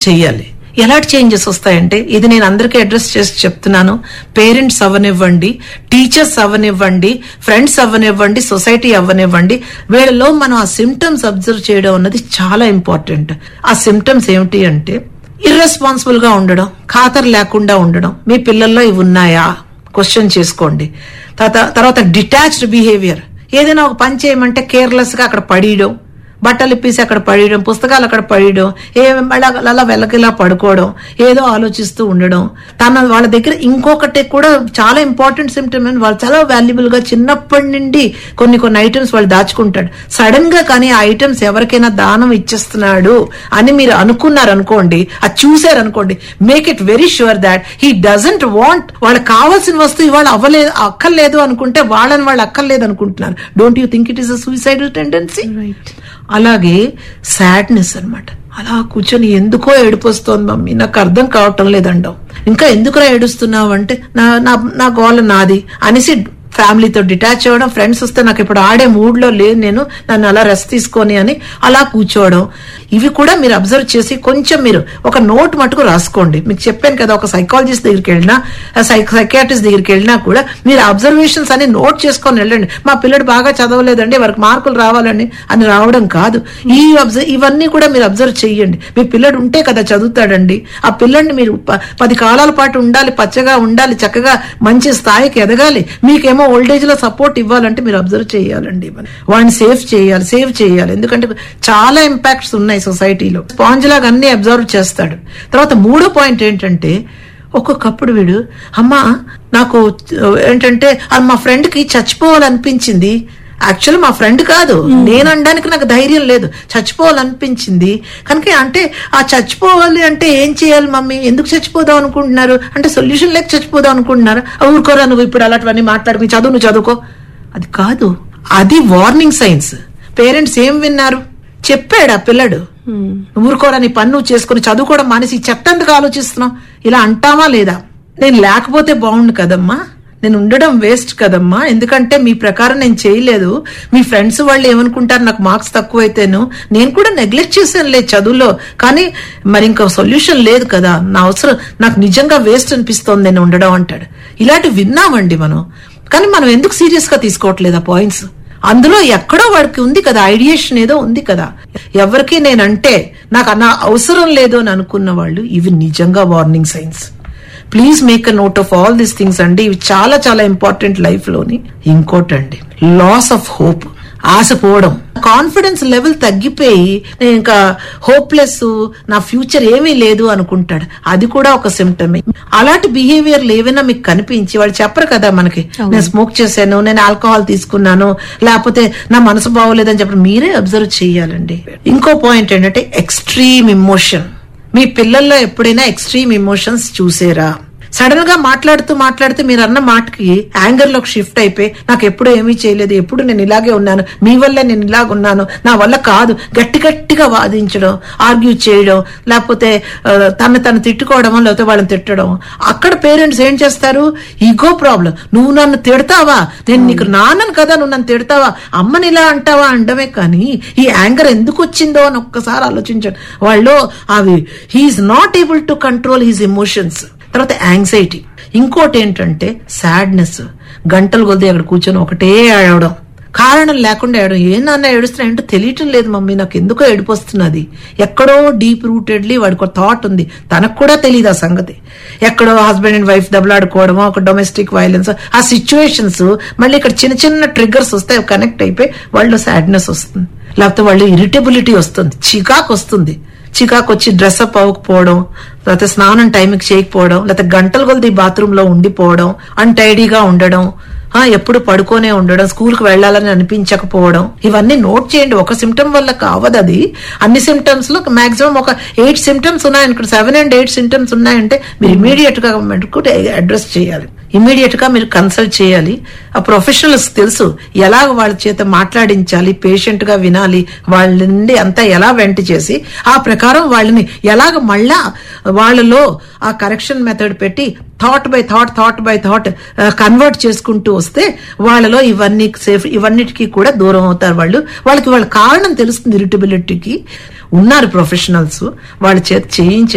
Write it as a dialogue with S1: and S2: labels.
S1: చెయ్యాలి ఎలాంటి చేంజెస్ వస్తాయంటే ఇది నేను అందరికీ అడ్రస్ చేసి చెప్తున్నాను పేరెంట్స్ అవ్వనివ్వండి టీచర్స్ అవ్వనివ్వండి ఫ్రెండ్స్ అవ్వనివ్వండి సొసైటీ అవ్వనివ్వండి వీళ్ళలో మనం ఆ సిమ్టమ్స్ అబ్జర్వ్ చేయడం అన్నది చాలా ఇంపార్టెంట్ ఆ సిమ్టమ్స్ ఏమిటి అంటే ఇర్రెస్పాన్సిబుల్ గా ఉండడం ఖాతరు లేకుండా ఉండడం మీ పిల్లల్లో ఇవి ఉన్నాయా క్వశ్చన్ చేసుకోండి తర్వాత తర్వాత డిటాచ్డ్ బిహేవియర్ ఏదైనా ఒక పని చేయమంటే కేర్లెస్ గా అక్కడ పడేయడం బట్టలు ఇప్పేసి అక్కడ పడేయడం పుస్తకాలు అక్కడ పడేయడం ఏ అలా అలా వెలకిలా పడుకోవడం ఏదో ఆలోచిస్తూ ఉండడం తన వాళ్ళ దగ్గర ఇంకొకటి కూడా చాలా ఇంపార్టెంట్ సిమ్టమ్ అని వాళ్ళు చాలా వాల్యుబుల్ గా చిన్నప్పటి నుండి కొన్ని కొన్ని ఐటమ్స్ వాళ్ళు దాచుకుంటాడు సడన్ గా కానీ ఆ ఐటమ్స్ ఎవరికైనా దానం ఇచ్చేస్తున్నాడు అని మీరు అనుకున్నారు అనుకోండి అది చూసారు అనుకోండి make it very sure that he doesn't want వాళ్ళకి కావాల్సిన వస్తువు ఇవాళ అవ్వలేదు అక్కర్లేదు అనుకుంటే వాళ్ళని వాళ్ళు అక్కర్లేదు అనుకుంటున్నారు don't you think it is a suicidal tendency అలాగే సాడ్నెస్ అన్నమాట అలా కూర్చొని ఎందుకో ఏడుపు వస్తోంది మమ్మీ నాకు అర్థం కావటం లేదండం ఇంకా ఎందుకురా ఏడుస్తున్నావు అంటే నా నా నా గోల నాది అనేసి ఫ్యామిలీతో డిటాచ్ అవ్వడం ఫ్రెండ్స్ వస్తే నాకు ఇప్పుడు ఆడే మూడ్ లో లేదు నేను నన్ను అలా రెస్ట్ తీసుకొని అని అలా కూర్చోవడం ఇవి కూడా మీరు అబ్జర్వ్ చేసి కొంచెం మీరు ఒక నోట్ మటుకు రాసుకోండి మీకు చెప్పాను కదా ఒక సైకాలజిస్ట్ దగ్గరికి వెళ్ళినా సైకాట్రిస్ట్ దగ్గరికి వెళ్ళినా కూడా మీరు అబ్జర్వేషన్స్ అని నోట్ చేసుకొని వెళ్ళండి మా పిల్లడు బాగా చదవలేదండి వారికి మార్కులు రావాలండి అని రావడం కాదు ఈ అబ్జర్వ్ ఇవన్నీ కూడా మీరు అబ్జర్వ్ చేయండి మీ పిల్లడు ఉంటే కదా చదువుతాడండి ఆ పిల్లడిని మీరు ప- పది కాలాల పాటు ఉండాలి పచ్చగా ఉండాలి చక్కగా మంచి స్థాయికి ఎదగాలి మీకేమో ఓల్డేజ్ లో సపోర్ట్ ఇవ్వాలంటే మీరు అబ్జర్వ్ చేయాలండి ఇవన్నీ. వాడిని సేఫ్ చేయాలి సేవ్ చేయాలి ఎందుకంటే చాలా ఇంపాక్ట్స్ ఉన్నాయి సొసైటీలో స్పాంజ్ లాగా అన్ని అబ్జర్వ్ చేస్తాడు తర్వాత మూడో పాయింట్ ఏంటంటే ఒక్కొక్కప్పుడు వీడు అమ్మా నాకు ఏంటంటే అది మా ఫ్రెండ్ కి చచ్చిపోవాలనిపించింది యాక్చువల్లీ మా ఫ్రెండ్ కాదు నేను అనడానికి నాకు ధైర్యం లేదు చచ్చిపోవాలనిపించింది కనుక అంటే ఆ చచ్చిపోవాలి అంటే ఏం చేయాలి మమ్మీ ఎందుకు చచ్చిపోదాం అనుకుంటున్నారు అంటే సొల్యూషన్ లేక చచ్చిపోదాం అనుకుంటున్నారు ఆ, ఊరుకోరా నువ్వు ఇప్పుడు అలాంటివన్నీ మాట్లాడుకుని చదువు నువ్వు చదువుకో అది కాదు అది వార్నింగ్ సైన్స్ పేరెంట్స్ ఏం విన్నారు చెప్పాడు ఆ పిల్లడు ఊరుకోరా నీ పని నువ్వు చేసుకుని చదువుకోవడం మానేసి ఈ చెత్త ఎందుకు ఆలోచిస్తున్నావు ఇలా అంటామా లేదా నేను లేకపోతే బాగుండు కదమ్మా నేను ఉండడం వేస్ట్ కదమ్మా ఎందుకంటే మీ ప్రకారం నేను చేయలేదు మీ ఫ్రెండ్స్ వాళ్ళు ఏమనుకుంటారు నాకు మార్క్స్ తక్కువైతేను నేను కూడా నెగ్లెక్ట్ చేశాను లేదు చదువులో కానీ మరి ఇంకా సొల్యూషన్ లేదు కదా నా అవసరం నాకు నిజంగా వేస్ట్ అనిపిస్తోంది నేను ఉండడం అంటాడు ఇలాంటి విన్నామండి మనం కానీ మనం ఎందుకు సీరియస్ గా తీసుకోవట్లేదు ఆ పాయింట్స్ అందులో ఎక్కడో వాడికి ఉంది కదా ఐడియేషన్ ఏదో ఉంది కదా ఎవరికి నేనంటే నాకు అన్న అవసరం లేదు అని అనుకున్న వాళ్ళు ఇవి నిజంగా warning signs please make a note of all these things అండి ఇవి చాలా చాలా ఇంపార్టెంట్ లైఫ్ లోని ఇంకోటండి లాస్ ఆఫ్ హోప్ ఆశపోవడం కాన్ఫిడెన్స్ లెవెల్ తగ్గిపోయి నేను ఇంకా హోప్లెస్ నా ఫ్యూచర్ ఏమీ లేదు అనుకుంటాడు అది కూడా ఒక సిమ్టమే అలాంటి బిహేవియర్లు ఏవైనా మీకు కనిపించి వాళ్ళు చెప్పరు కదా మనకి నేను స్మోక్ చేశాను నేను ఆల్కహాల్ తీసుకున్నాను లేకపోతే నా మనసు బాగోలేదని చెప్పి మీరే అబ్జర్వ్ చేయాలండి ఇంకో పాయింట్ ఏంటంటే ఎక్స్ట్రీమ్ ఇమోషన్ మీ పిల్లల్లో ఎప్పుడైనా ఎక్స్ట్రీమ్ ఎమోషన్స్ చూసారా సడన్ గా మాట్లాడుతూ మాట్లాడుతూ మీరు అన్న మాటకి యాంగర్ లోకి షిఫ్ట్ అయిపోయి నాకు ఎప్పుడు ఏమీ చేయలేదు ఎప్పుడు నేను ఇలాగే ఉన్నాను మీ వల్ల నేను ఇలాగ ఉన్నాను నా వల్ల కాదు గట్టి గట్టిగా వాదించడం ఆర్గ్యూ చేయడం లేకపోతే ఆ, తను తను తిట్టుకోవడం లేకపోతే వాళ్ళని తిట్టడం అక్కడ పేరెంట్స్ ఏం చేస్తారు ఈగో ప్రాబ్లం నువ్వు నన్ను తిడతావా నేను నీకు నాన్నను కదా నువ్వు నన్ను తిడతావా అమ్మని ఇలా అంటావా అండమే కానీ ఈ యాంగర్ ఎందుకు వచ్చిందో అని ఒక్కసారి ఆలోచించండి వాళ్ళు అవి he is not able to control his emotions తర్వాత యాంగ్జైటీ ఇంకోటి ఏంటంటే సాడ్నెస్ గంటలు కొద్ది అక్కడ కూర్చొని ఒకటే ఏడవడం కారణం లేకుండా ఏడవడం ఏ నాన్న ఏడుస్తున్నా ఏంటో తెలియటం లేదు మమ్మీ నాకు ఎందుకో ఏడుపు వస్తున్నది ఎక్కడో డీప్ రూటెడ్లీ వాడికి ఒక థాట్ ఉంది తనకు కూడా తెలియదు ఆ సంగతి ఎక్కడో హస్బెండ్ అండ్ వైఫ్ దెబ్బలాడుకోవడమో ఒక డొమెస్టిక్ వైలెన్స్ ఆ సిచ్యువేషన్స్ మళ్ళీ ఇక్కడ చిన్న చిన్న ట్రిగ్గర్స్ వస్తాయి కనెక్ట్ అయిపోయి వాళ్ళు సాడ్నెస్ వస్తుంది లేకపోతే వాళ్ళు ఇరిటబిలిటీ వస్తుంది చికాకు వస్తుంది చికాకు వచ్చి డ్రెస్అప్ అవ్వకపోవడం లేకపోతే స్నానం టైంకి చేయకపోవడం లేకపోతే గంటల కొలది బాత్రూమ్ లో ఉండిపోవడం అన్టైడీగా ఉండడం ఆ ఎప్పుడు పడుకోనే ఉండడం స్కూల్ కి వెళ్ళాలని అనిపించకపోవడం ఇవన్నీ నోట్ చేయండి ఒక సిమ్టమ్ వల్ల కావదు అది అన్ని సిమ్టమ్స్ లో మాక్సిమం ఒక ఎయిట్ సిమ్టమ్స్ ఉన్నాయి ఇక్కడ సెవెన్ అండ్ ఎయిట్ సిమ్టమ్స్ ఉన్నాయంటే మీరు ఇమీడియట్ గా మెడికల్ అడ్రస్ చేయాలి ఇమీడియట్ గా మీరు కన్సల్ట్ చేయాలి ఆ ప్రొఫెషనల్స్ తెలుసు ఎలా వాళ్ళ చేత మాట్లాడించాలి పేషెంట్ గా వినాలి వాళ్ళ నుండి అంతా ఎలా వెంట చేసి ఆ ప్రకారం వాళ్ళని ఎలాగ మళ్ళా వాళ్ళలో ఆ కరెక్షన్ మెథడ్ పెట్టి thought by thought thought by thought convert చేసుకుంటూ వస్తే వాళ్ళలో ఇవన్నీ సేఫ్ ఇవన్నిటికీ కూడా దూరం అవుతారు వాళ్ళు వాళ్ళకి వాళ్ళ కారణం తెలుస్తుంది ఇరిటబిలిటీకి ఉన్నారు ప్రొఫెషనల్స్ వాళ్ళ చేత చేయించే